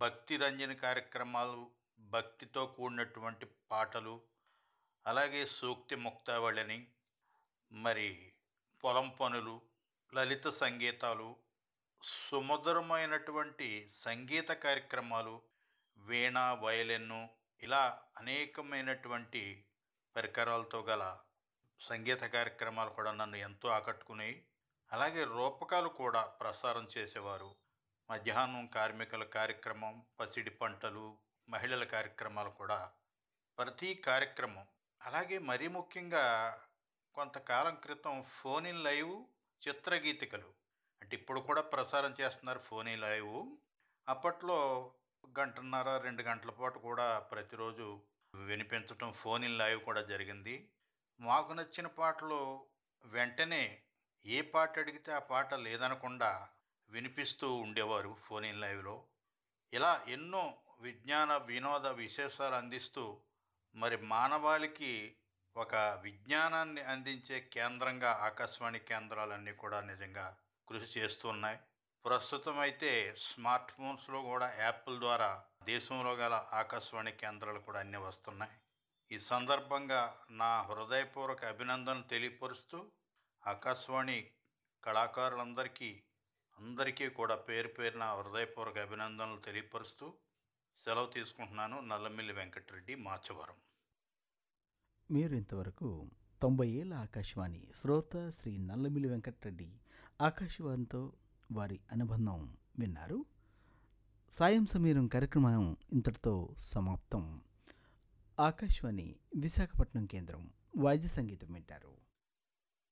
భక్తి రంజన కార్యక్రమాలు భక్తితో కూడినటువంటి పాటలు అలాగే సూక్తి ముక్తావళిని మరి పొలం పనులు లలిత సంగీతాలు సుమధురమైనటువంటి సంగీత కార్యక్రమాలు వీణ వయలిన్ను ఇలా అనేకమైనటువంటి పరికరాలతో గల సంగీత కార్యక్రమాలు కూడా నన్ను ఎంతో ఆకట్టుకున్నాయి అలాగే రూపకాలు కూడా ప్రసారం చేసేవారు మధ్యాహ్నం కార్మికుల కార్యక్రమం పసిడి పంటలు మహిళల కార్యక్రమాలు కూడా ప్రతి కార్యక్రమం అలాగే మరీ ముఖ్యంగా కొంతకాలం క్రితం ఫోన్ ఇన్ లైవ్ చిత్రగీతికలు అంటే ఇప్పుడు కూడా ప్రసారం చేస్తున్నారు ఫోన్ ఇన్ లైవ్ అప్పట్లో గంటన్నర రెండు గంటల పాటు కూడా ప్రతిరోజు వినిపించటం ఫోన్ ఇన్ లైవ్ కూడా జరిగింది మాకు నచ్చిన పాటలు వెంటనే ఏ పాట అడిగితే ఆ పాట లేదనకుండా వినిపిస్తూ ఉండేవారు ఫోన్ ఇన్ లైవ్లో ఇలా ఎన్నో విజ్ఞాన వినోద విశేషాలు అందిస్తూ మరి మానవాళికి ఒక విజ్ఞానాన్ని అందించే కేంద్రంగా ఆకాశవాణి కేంద్రాలన్నీ కూడా నిజంగా కృషి చేస్తున్నాయి ప్రస్తుతం అయితే స్మార్ట్ ఫోన్స్లో కూడా యాప్ల ద్వారా దేశంలో గల ఆకాశవాణి కేంద్రాలు కూడా అన్నీ వస్తున్నాయి ఈ సందర్భంగా నా హృదయపూర్వక అభినందనలు తెలియపరుస్తూ ఆకాశవాణి కళాకారులందరికీ అందరికీ కూడా పేరు పేరున హృదయపూర్వక అభినందనలు తెలియపరుస్తూ సెలవు తీసుకుంటున్నాను నల్లమిల్లి వెంకటరెడ్డి మాచవరం మీరు ఇంతవరకు తొంభై ఏళ్ళ ఆకాశవాణి శ్రోత శ్రీ నల్లమిల్లి వెంకటరెడ్డి ఆకాశవాణితో వారి అనుబంధం విన్నారు సాయం సమీరం కార్యక్రమం ఇంతటితో సమాప్తం ఆకాశవాణి విశాఖపట్నం కేంద్రం వాద్య సంగీతం వింటారు